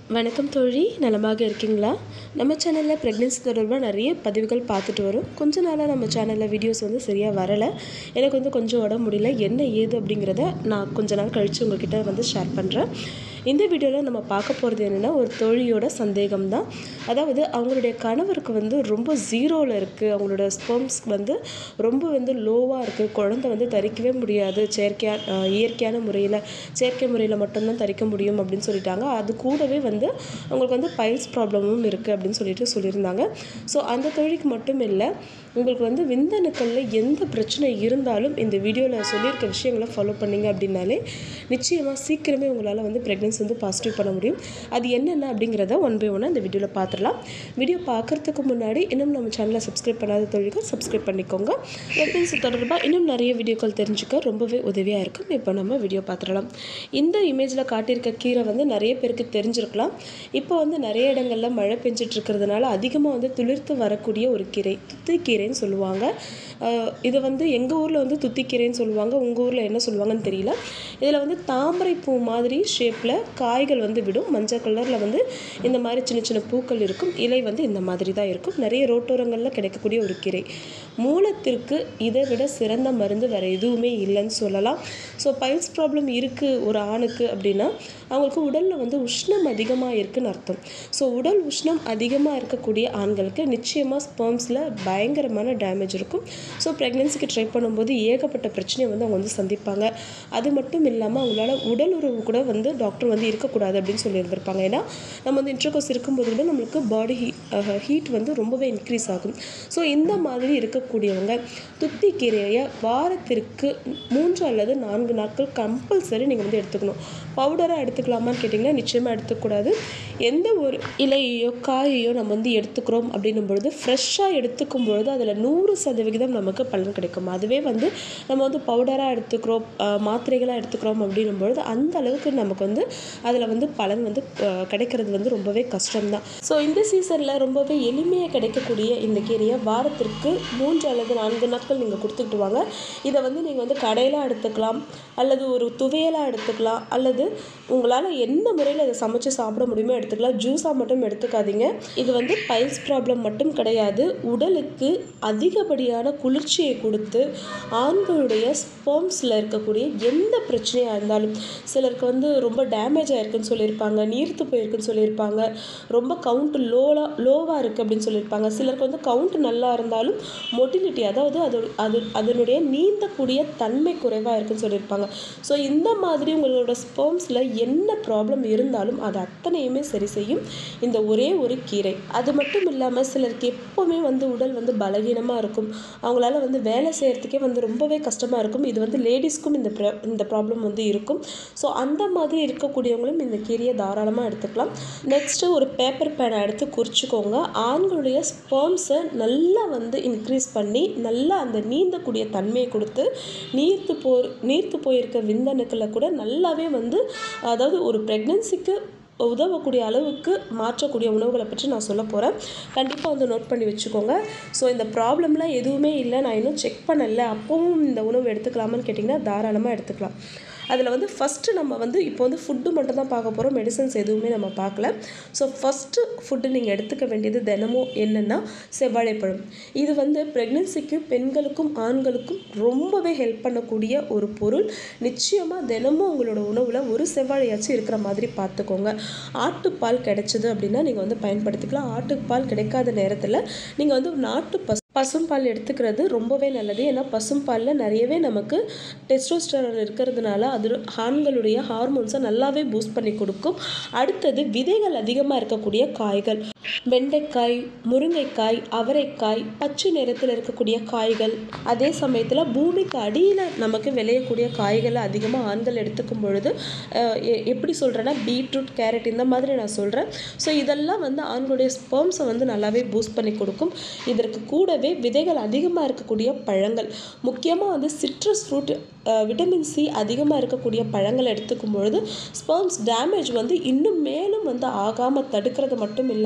வணக்கம் தோழி நலமாக இருக்கீங்களா நம்ம சேனலில் ப்ரெக்னென்சி தொடர்பாக நிறைய பதிவுகள் பார்த்துட்டு வரோம் கொஞ்ச நாளாக நம்ம சேனலில் வீடியோஸ் வந்து சரியாக வரலை எனக்கு வந்து கொஞ்சம் உடம்பு முடியல என்ன ஏது அப்படிங்கிறத நான் கொஞ்ச நாள் கழித்து உங்ககிட்ட வந்து ஷேர் பண்ணுறேன் இந்த வீடியோவில் நம்ம பார்க்க போகிறது என்னென்னா ஒரு தோழியோட சந்தேகம் தான் அதாவது அவங்களுடைய கணவருக்கு வந்து ரொம்ப ஜீரோவில் இருக்குது அவங்களோட ஸ்பெர்ம்ஸ் வந்து ரொம்ப வந்து லோவாக இருக்குது குழந்தை வந்து தரிக்கவே முடியாது செயற்கையாக இயற்கையான முறையில் செயற்கை முறையில் மட்டும்தான் தரிக்க முடியும் அப்படின்னு சொல்லிட்டாங்க அது கூடவே வந்து அவங்களுக்கு வந்து பைல்ஸ் ப்ராப்ளமும் இருக்குது அப்படின்னு சொல்லிட்டு சொல்லியிருந்தாங்க ஸோ அந்த தொழிலுக்கு மட்டும் இல்லை உங்களுக்கு வந்து விந்தணுக்களில் எந்த பிரச்சனை இருந்தாலும் இந்த வீடியோவில் சொல்லியிருக்க விஷயங்களை ஃபாலோ பண்ணீங்க அப்படின்னாலே நிச்சயமாக சீக்கிரமே உங்களால் வந்து ப்ரெக்னென்சி வந்து பாசிட்டிவ் பண்ண முடியும் அது என்னென்ன அப்படிங்கிறத ஒன் பை ஒன்னாக இந்த வீடியோவில் பார்த்துடலாம் வீடியோ பார்க்குறதுக்கு முன்னாடி இன்னும் நம்ம சேனலை சப்ஸ்கிரைப் பண்ணாத தொழில்கள் சப்ஸ்கிரைப் பண்ணிக்கோங்க ப்ரெக்னென்சி தொடர்பாக இன்னும் நிறைய வீடியோக்கள் தெரிஞ்சுக்க ரொம்பவே உதவியாக இருக்கும் இப்போ நம்ம வீடியோ பார்த்துடலாம் இந்த இமேஜில் காட்டியிருக்க கீரை வந்து நிறைய பேருக்கு தெரிஞ்சிருக்கலாம் இப்போ வந்து நிறைய இடங்களில் மழை பெஞ்சிட்டு இருக்கிறதுனால அதிகமாக வந்து துளிர்த்து வரக்கூடிய ஒரு கீரை துத்திக்கீரைன்னு சொல்லுவாங்க அஹ் இது வந்து எங்கள் ஊரில் வந்து துத்திக்கீரைன்னு சொல்லுவாங்க உங்கள் ஊரில் என்ன சொல்லுவாங்கன்னு தெரியல இதில் வந்து தாமரை பூ மாதிரி ஷேப்பில் காய்கள் வந்து விடும் மஞ்சள் கலரில் வந்து இந்த மாதிரி சின்ன சின்ன பூக்கள் இருக்கும் இலை வந்து இந்த மாதிரி தான் இருக்கும் நிறைய ரோட்டோரங்களில் கிடைக்கக்கூடிய ஒரு கீரை மூலத்திற்கு இதை விட சிறந்த மருந்து வேறு எதுவுமே இல்லைன்னு சொல்லலாம் ஸோ பைல்ஸ் ப்ராப்ளம் இருக்குது ஒரு ஆணுக்கு அப்படின்னா அவங்களுக்கு உடலில் வந்து உஷ்ணம் அதிகமாக இருக்குன்னு அர்த்தம் ஸோ உடல் உஷ்ணம் அதிகமாக இருக்கக்கூடிய ஆண்களுக்கு நிச்சயமாக ஸ்பெர்ம்ஸில் பயங்கரமான டேமேஜ் இருக்கும் ஸோ ப்ரெக்னென்சிக்கு ட்ரை பண்ணும்போது ஏகப்பட்ட பிரச்சனையை வந்து அவங்க வந்து சந்திப்பாங்க அது மட்டும் இல்லாமல் அவங்களால உடல் உறவு கூட வந்து டாக்டர் வந்து இருக்கக்கூடாது அப்படின்னு சொல்லியிருந்திருப்பாங்க ஏன்னா நம்ம வந்து இன்டர்கோர்ஸ் இருக்கும்போது கூட நம்மளுக்கு பாடி ஹீ ஹீட் வந்து ரொம்பவே இன்க்ரீஸ் ஆகும் ஸோ இந்த மாதிரி இருக்கக்கூடியவங்க துத்தி கீரையை வாரத்திற்கு மூன்று அல்லது நான்கு நாட்கள் கம்பல்சரி நீங்கள் வந்து எடுத்துக்கணும் பவுடராக எடுத்துக்கலாமான்னு கேட்டிங்கன்னா நிச்சயமாக எடுத்துக்கூடாது எந்த ஒரு இலையையோ காயையோ நம்ம வந்து எடுத்துக்கிறோம் அப்படின்னும் பொழுது ஃப்ரெஷ்ஷாக எடுத்துக்கும் பொழுது அதில் நூறு சதவிகிதம் நமக்கு பலன் கிடைக்கும் அதுவே வந்து நம்ம வந்து பவுடராக எடுத்துக்கிறோம் அஹ், மாத்திரைகளாக எடுத்துக்கிறோம் அப்படின்னும் பொழுது அந்த அளவுக்கு நமக்கு வந்து அதில் வந்து பலன் வந்து அஹ், கிடைக்கிறது வந்து ரொம்பவே கஷ்டம்தான் ஸோ இந்த சீசனில் ரொம்பவே எளிமையாக கிடைக்கக்கூடிய இந்த கீரையை வாரத்திற்கு மூன்று அல்லது நான்கு நாட்கள் நீங்கள் கொடுத்துக்கிட்டு வாங்க இதை வந்து நீங்கள் வந்து கடையில எடுத்துக்கலாம் அல்லது ஒரு துவையலாக எடுத்துக்கலாம் அல்லது உங்களால் எந்த முறையில் இதை சமைச்சு சாப்பிட முடியுமோ எடுத்துக்கலாம் ஜூஸாக மட்டும் எடுத்துக்காதீங்க இது வந்து பைல்ஸ் ப்ராப்ளம் மட்டும் கிடையாது உடலுக்கு அதிகப்படியான குளிர்ச்சியை கொடுத்து ஆண்களுடைய ஸ்பெர்ம்ஸில் இருக்கக்கூடிய எந்த பிரச்சனையாக இருந்தாலும் சிலருக்கு வந்து ரொம்ப டேமேஜ் ஆயிருக்குன்னு சொல்லியிருப்பாங்க நீர்த்து போயிருக்குன்னு சொல்லியிருப்பாங்க ரொம்ப கவுண்ட் லோலாக லோவாக இருக்குது அப்படின்னு சொல்லியிருப்பாங்க சிலருக்கு வந்து கவுண்ட் நல்லா இருந்தாலும் மொட்டிலிட்டி அதாவது அது அது அதனுடைய நீந்தக்கூடிய தன்மை குறைவாக இருக்குன்னு சொல்லியிருப்பாங்க ஸோ இந்த மாதிரி உங்களோட ஸ்பெர்ம்ஸில் என்ன ப்ராப்ளம் இருந்தாலும் அது அத்தனையுமே சரி செய்யும் இந்த ஒரே ஒரு கீரை அது மட்டும் இல்லாமல் சிலருக்கு எப்போவுமே வந்து உடல் வந்து பலவீனமாக இருக்கும் அவங்களால வந்து வேலை செய்கிறதுக்கே வந்து ரொம்பவே கஷ்டமாக இருக்கும் இது வந்து லேடிஸ்க்கும் இந்த ப்ர இந்த ப்ராப்ளம் வந்து இருக்கும் ஸோ அந்த மாதிரி இருக்கக்கூடியவங்களும் இந்த கீரையை தாராளமாக எடுத்துக்கலாம் நெக்ஸ்ட்டு ஒரு பேப்பர் பேனை எடுத்து குறிச்சிக்கோங்க ஆண்களுடைய ஸ்பெர்ம்ஸை நல்லா வந்து இன்க்ரீஸ் பண்ணி நல்லா அந்த நீந்தக்கூடிய தன்மையை கொடுத்து நீர்த்து போ நீர்த்து போயிருக்க விந்தணுக்களை கூட நல்லாவே வந்து அதாவது ஒரு ப்ரெக்னென்சிக்கு உதவக்கூடிய அளவுக்கு மாற்றக்கூடிய உணவுகளை பற்றி நான் சொல்ல போகிறேன் கண்டிப்பாக வந்து நோட் பண்ணி வச்சுக்கோங்க ஸோ இந்த ப்ராப்ளம்லாம் எதுவுமே இல்லை நான் இன்னும் செக் பண்ணல அப்பவும் இந்த உணவு எடுத்துக்கலாமான்னு கேட்டிங்கன்னா தாராளமாக எடுத்துக்கலாம் அதில் வந்து ஃபஸ்ட்டு நம்ம வந்து இப்போ வந்து ஃபுட்டு மட்டும் தான் பார்க்க போகிறோம் மெடிசன்ஸ் எதுவுமே நம்ம பார்க்கல ஸோ ஃபஸ்ட்டு ஃபுட்டு நீங்கள் எடுத்துக்க வேண்டியது தினமும் என்னென்னா செவ்வாழைப்பழம் இது வந்து ப்ரெக்னென்சிக்கு பெண்களுக்கும் ஆண்களுக்கும் ரொம்பவே ஹெல்ப் பண்ணக்கூடிய ஒரு பொருள் நிச்சயமாக தினமும் உங்களோட உணவில் ஒரு செவ்வாழையாச்சும் இருக்கிற மாதிரி பார்த்துக்கோங்க ஆட்டுப்பால் கிடைச்சது அப்படின்னா நீங்கள் வந்து பயன்படுத்திக்கலாம் ஆட்டுப்பால் கிடைக்காத நேரத்தில் நீங்கள் வந்து நாட்டு பசு பசும்பால் எடுத்துக்கிறது ரொம்பவே நல்லது ஏன்னா பசும்பாலில் நிறையவே நமக்கு டெஸ்டோஸ்டரான் இருக்கிறதுனால அது ஆண்களுடைய ஹார்மோன்ஸை நல்லாவே பூஸ்ட் பண்ணி கொடுக்கும் அடுத்தது விதைகள் அதிகமாக இருக்கக்கூடிய காய்கள் வெண்டைக்காய் முருங்கைக்காய் அவரைக்காய் பச்சை நிறத்தில் இருக்கக்கூடிய காய்கள் அதே சமயத்தில் பூமிக்கு அடியில் நமக்கு விளையக்கூடிய காய்களை அதிகமாக ஆண்கள் எடுத்துக்கும் பொழுது அஹ், எ- எப்படி சொல்கிறேன்னா பீட்ரூட் கேரட் இந்த மாதிரி நான் சொல்கிறேன் ஸோ இதெல்லாம் வந்து ஆண்களுடைய ஸ்பெர்ம்ஸை வந்து நல்லாவே பூஸ்ட் பண்ணி கொடுக்கும் இதற்கு கூடவே விதைகள் அதிகமாக இருக்கக்கூடிய பழங்கள் முக்கியமாக வந்து சிட்ரஸ் ஃப்ரூட் விட்டமின் சி அதிகமாக இருக்கக்கூடிய பழங்களை எடுத்துக்கும் பொழுது ஸ்பெர்ம்ஸ் டேமேஜ் வந்து இன்னும் மேலும் வந்து ஆகாமல் தடுக்கிறது மட்டும் இல்லாமல்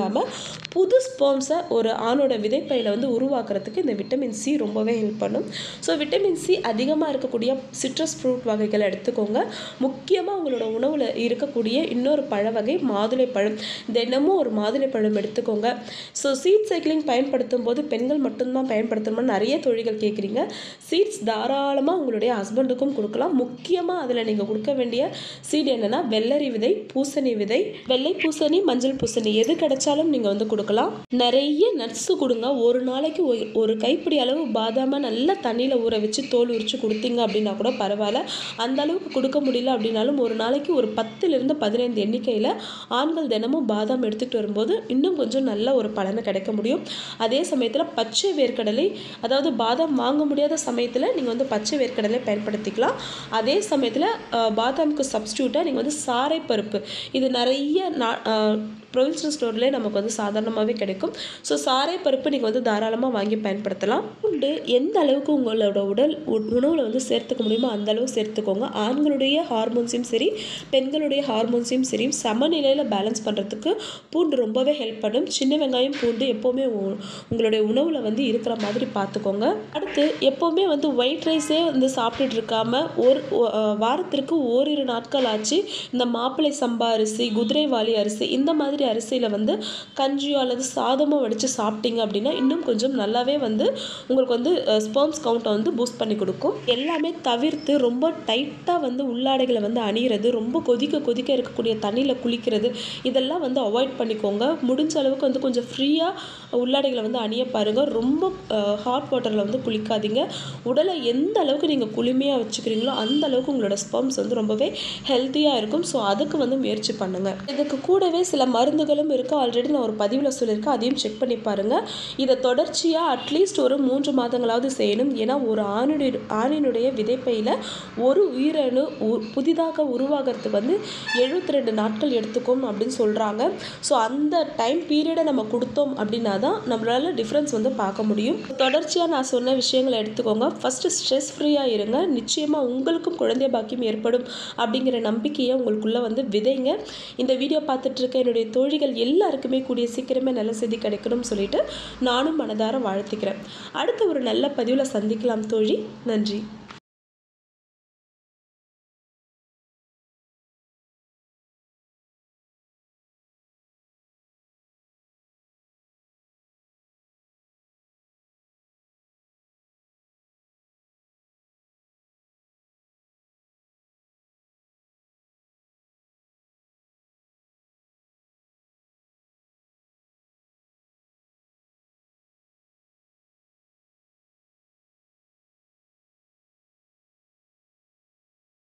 புது ஸ்போம்ஸை ஒரு ஆணோட விதைப்பையில் வந்து உருவாக்குறதுக்கு இந்த விட்டமின் சி ரொம்பவே ஹெல்ப் பண்ணும் ஸோ விட்டமின் சி அதிகமாக இருக்கக்கூடிய சிட்ரஸ் ஃப்ரூட் வகைகளை எடுத்துக்கோங்க முக்கியமாக உங்களோட உணவில் இருக்கக்கூடிய இன்னொரு பழ வகை மாதுளை பழம் தினமும் ஒரு மாதுளை பழம் எடுத்துக்கோங்க ஸோ சீட் சைக்கிளிங் பயன்படுத்தும் போது பெண்கள் மட்டும்தான் பயன்படுத்தணும்னு நிறைய தொழில்கள் கேட்குறீங்க சீட்ஸ் தாராளமாக உங்களுடைய ஹஸ்பண்டுக்கும் கொடுக்கலாம் முக்கியமாக அதில் நீங்கள் கொடுக்க வேண்டிய சீட் என்னென்னா வெள்ளரி விதை பூசணி விதை வெள்ளை பூசணி மஞ்சள் பூசணி எது கிடைச்சாலும் நீங்கள் வந்து கொடுக்கலாம் நிறைய நட்ஸு கொடுங்க ஒரு நாளைக்கு ஒரு- ஒரு கைப்பிடி அளவு பாதாமை நல்லா தண்ணியில் ஊற வச்சு தோல் உரிச்சு கொடுத்தீங்க அப்படின்னா கூட பரவாயில்ல அந்த அளவுக்கு கொடுக்க முடியல அப்படின்னாலும் ஒரு நாளைக்கு ஒரு பத்துலேருந்து பதினைந்து எண்ணிக்கையில் ஆண்கள் தினமும் பாதாம் எடுத்துகிட்டு வரும்போது இன்னும் கொஞ்சம் நல்ல ஒரு பலனை கிடைக்க முடியும் அதே சமயத்தில் பச்சை வேர்க்கடலை அதாவது பாதாம் வாங்க முடியாத சமயத்தில் நீங்கள் வந்து பச்சை வேர்க்கடலை பயன்படுத்திக்கலாம் அதே சமயத்தில் பாதாமுக்கு சப்ஸ்டியூட்டாக நீங்கள் வந்து சாறை பருப்பு இது நிறைய நா ப்ரொவின்ஷனல் ஸ்டோர்லேயே நமக்கு வந்து சாதாரணமாகவே கிடைக்கும் ஸோ சாறை பருப்பு நீங்கள் வந்து தாராளமாக வாங்கி பயன்படுத்தலாம் பூண்டு எந்த அளவுக்கு உங்களோட உடல் உணவில் வந்து சேர்த்துக்க முடியுமோ அந்த அளவு சேர்த்துக்கோங்க ஆண்களுடைய ஹார்மோன்ஸையும் சரி பெண்களுடைய ஹார்மோன்ஸையும் சரி சமநிலையில் பேலன்ஸ் பண்ணுறதுக்கு பூண்டு ரொம்பவே ஹெல்ப் பண்ணும் சின்ன வெங்காயம் பூண்டு எப்போவுமே உ- உங்களுடைய உணவில் வந்து இருக்கிற மாதிரி பார்த்துக்கோங்க அடுத்து எப்போவுமே வந்து ஒயிட் ரைஸே வந்து சாப்பிட்டுட்டு இருக்காம ஒரு ஒ- அஹ் வாரத்திற்கு ஓரிரு நாட்கள் ஆச்சு இந்த மாப்பிள்ளை சம்பா அரிசி குதிரைவாலி அரிசி இந்த மாதிரி அரிசியில் வந்து கஞ்சியோ அல்லது சாதமோ வடித்து சாப்பிட்டீங்க அப்படின்னா இன்னும் கொஞ்சம் நல்லாவே வந்து உங்களுக்கு வந்து ஸ்பெர்ம்ஸ் கவுண்ட்டை வந்து பூஸ்ட் பண்ணி கொடுக்கும் எல்லாமே தவிர்த்து ரொம்ப டைட்டாக வந்து உள்ளாடைகளை வந்து அணியிறது ரொம்ப கொதிக்க கொதிக்க இருக்கக்கூடிய தண்ணியில் குளிக்கிறது இதெல்லாம் வந்து அவாய்ட் பண்ணிக்கோங்க முடிஞ்ச அளவுக்கு வந்து கொஞ்சம் ஃப்ரீயாக உள்ளாடைகளை வந்து அணிய பாருங்கள் ரொம்ப ஹாட் வாட்டரில் வந்து குளிக்காதீங்க உடலை எந்த அளவுக்கு நீங்கள் குளுமையாக வச்சுக்கிறீங்களோ அந்த அளவுக்கு உங்களோட ஸ்பெர்ம்ஸ் வந்து ரொம்பவே ஹெல்த்தியாக இருக்கும் ஸோ அதுக்கு வந்து முயற்சி பண்ணுங்கள் இதுக்கு கூடவே சில மருந்துகளும் இருக்குது ஆல்ரெடி நான் ஒரு பதிவில் சொல்லியிருக்கேன் அதையும் செக் பண்ணி பாருங்கள் இதை தொடர்ச்சியாக அட்லீஸ்ட் ஒரு மூன்று மாதங்களாவது செய்யணும் ஏன்னா ஒரு ஆணுடைய ஆணினுடைய விதைப்பையில் ஒரு உயிரணு உ- புதிதாக உருவாகிறதுக்கு வந்து 72 ரெண்டு நாட்கள் எடுத்துக்கும் அப்படின்னு சொல்கிறாங்க ஸோ அந்த டைம் பீரியடை நம்ம கொடுத்தோம் அப்படின்னா தான் நம்மளால டிஃப்ரென்ஸ் வந்து பார்க்க முடியும் தொடர்ச்சியாக நான் சொன்ன விஷயங்களை எடுத்துக்கோங்க ஃபஸ்ட்டு ஸ்ட்ரெஸ் ஃப்ரீயாக இருங்க நிச்சயமாக உங்களுக்கும் குழந்தை பாக்கியம் ஏற்படும் அப்படிங்கிற நம்பிக்கையை உங்களுக்குள்ளே வந்து விதைங்க இந்த வீடியோ பார்த்துட்டு இருக்க என்னுடைய தோழிகள் எல்லாருக்குமே கூடிய சீக்கிரமே நல்ல செய்தி கிடைக்கணும்னு சொல்லிட்டு நானும் மனதார வாழ்த்துக்கிறேன் அடுத்த ஒரு நல்ல பதிவில் சந்திக்கலாம் தோழி நன்றி